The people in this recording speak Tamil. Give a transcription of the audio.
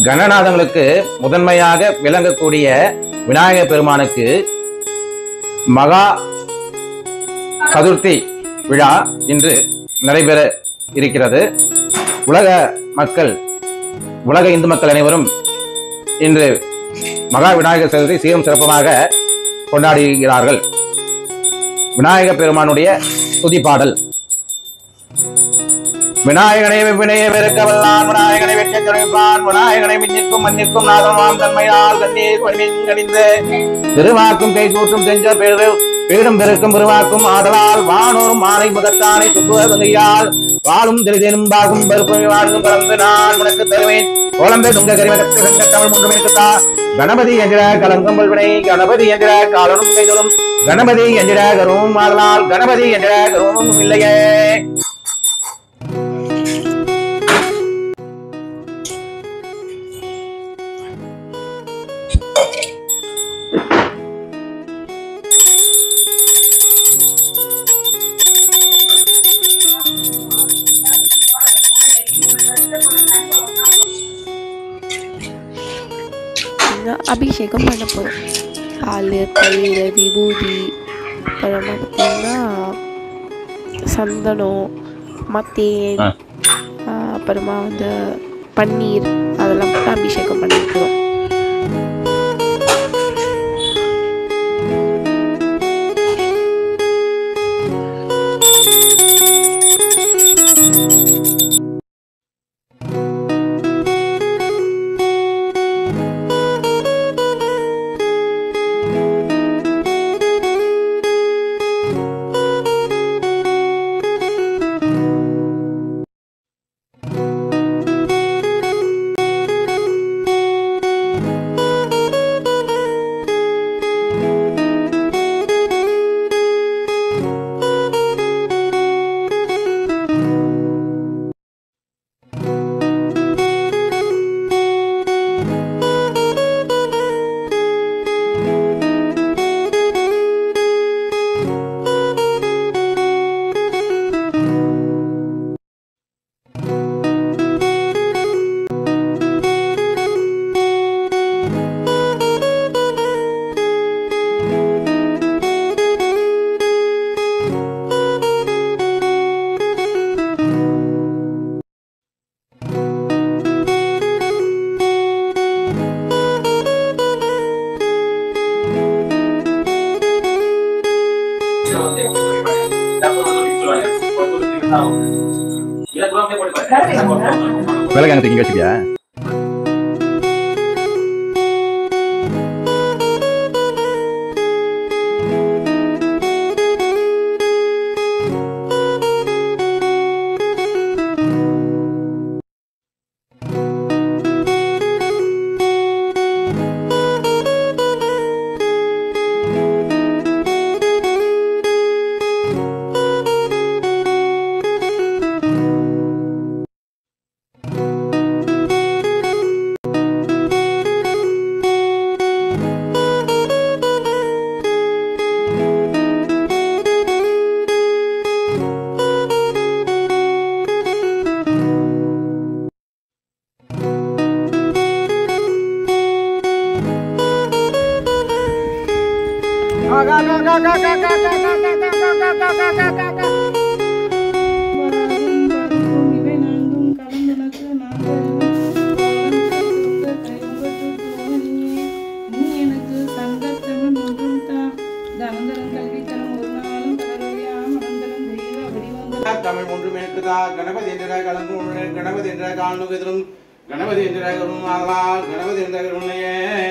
கணநாதங்களுக்கு முதன்மையாக விளங்கக்கூடிய விநாயக பெருமானுக்கு மகா சதுர்த்தி விழா இன்று நடைபெற இருக்கிறது உலக மக்கள் உலக இந்து மக்கள் அனைவரும் இன்று மகா விநாயகர் சதுர்த்தி சீரும் சிறப்புமாக கொண்டாடுகிறார்கள் விநாயக பெருமானுடைய துதி பாடல் விநாயகனை வினைய வெறுக்க வல்லான் விநாயகனை வெற்ற துணைப்பான் விநாயகனை மின்னிற்கும் மன்னிற்கும் நாதமாம் தன்மையால் கண்ணீர் வடிவங்கணிந்து திருவாக்கும் கை கூட்டும் செஞ்ச பெரு பீடும் பெருக்கும் பெருவாக்கும் ஆதலால் வானோரும் மாலை முகத்தானை சுற்றுவதையால் வாழும் திருதேனும் பாகும் பருப்பும் வாழ்ந்தும் கலந்து நான் உனக்கு தருவேன் கோலம்பே துங்க கரிவகத்து சென்ற தமிழ் முன்றும் இருக்குதா கணபதி என்கிற கலங்கம்பல் வினை கணபதி என்கிற காலனும் கைதொடும் கணபதி என்கிற கருவும் ஆதலால் கணபதி என்கிற கருவும் இல்லையே இன்னும் அபிஷேகம் பண்ண போகிறோம் பால் தயிர் விபூதி அப்புறமா பார்த்தீங்கன்னா சந்தனம் மத்தேன் ஆ. ஆ, அப்புறமா வந்து பன்னீர் அதெல்லாம் போட்டு அபிஷேகம் பண்ணிக்கிறோம் விலகு அங்கே இங்கே வச்சுக்கியா வரும் வரும் இவை நான்கும் கலந்துனக்கு நீ எனக்கு சங்கத்தமிழ் ஒன்றும் தா தனந்தரம் கல்வித்தனம் ஒரு நாளும் கலரொழியா மனந்தரம் தெய்வ வடிவங்கள் தமிழ் ஒன்றும் எனக்குதா கணபதி என்ற கலந்து கணபதி என்ற காணுகெதிரும் கணபதி என்ற கரும் ஆதலால் கணபதி என்ற கருணையே